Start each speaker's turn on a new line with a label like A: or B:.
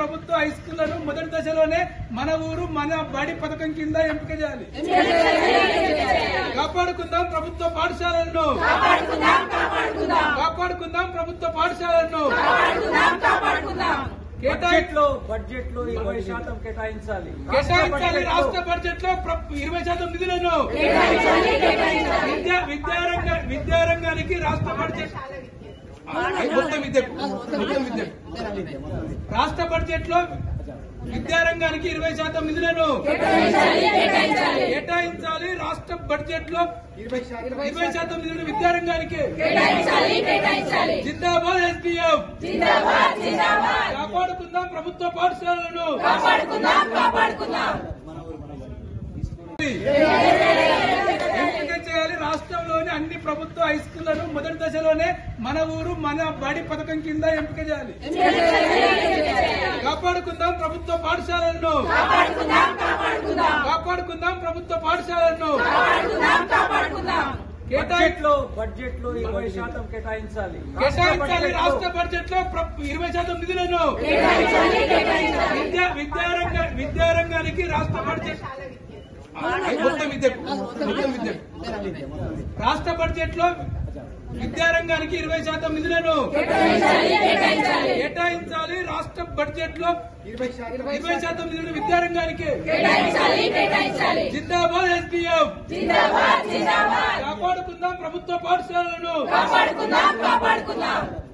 A: ప్రభుత్వ హై స్కూళ్లను మొదటి దశలోనే మన ఊరు మన బడి పథకం కింద ఎంపిక చేయాలి కాపాడుకుందాం ప్రభుత్వ పాఠశాలలను కాపాడుకుందాం ప్రభుత్వ పాఠశాలలను కేటాయి
B: బడ్జెట్ లో బడ్జెట్ లో ఇరవై శాతం కేటాయించాలి
A: కేటాయించాలి రాష్ట్ర బడ్జెట్ లో ఇరవై శాతం నిధులను విద్యా విద్యారంగ విద్యారంగానికి రాష్ట్ర బడ్జెట్ అది మొత్తం విద్య మొత్తం విద్య రాష్ట్ర బడ్జెట్ లో విద్యారంగానికి ఇరవై శాతం నిధులను కేటాయించాలి రాష్ట్ర బడ్జెట్ లో ఇరవై శాతం నిధులు విద్యారంగానికి జిందాబాద్ ఎస్పీఎఫ్ కాపాడుకుందాం ప్రభుత్వ పాఠశాలలను ఎంపిక చేయాలి రాష్ట్రంలోని అన్ని ప్రభుత్వ హై స్కూళ్లను మొదటి దశలోనే మన ఊరు మన బడి పథకం కింద ఎంపిక చేయాలి కాపాడుకుందాం ప్రభుత్వ పాఠశాలలను కాపాడుకుందాం ప్రభుత్వ పాఠశాలలను కేటాయి
B: బడ్జెట్ లో బడ్జెట్ లో ఇరవై శాతం కేటాయించాలి
A: కేటాయించాలి రాష్ట్ర బడ్జెట్ లో ఇరవై శాతం నిధులను విద్యా విద్యారంగ విద్యారంగానికి రాష్ట్ర బడ్జెట్ అది మొత్తం విద్య మొత్తం విద్య రాష్ట్ర బడ్జెట్ లో విద్యారంగానికి ఇరవై శాతం నిధులను కేటాయించాలి రాష్ట్ర బడ్జెట్ లో ఇరవై శాతం నిధులు విద్యారంగానికి జిందాబాద్ ఎస్పీఎఫ్ కాపాడుకుందాం ప్రభుత్వ పాఠశాలలను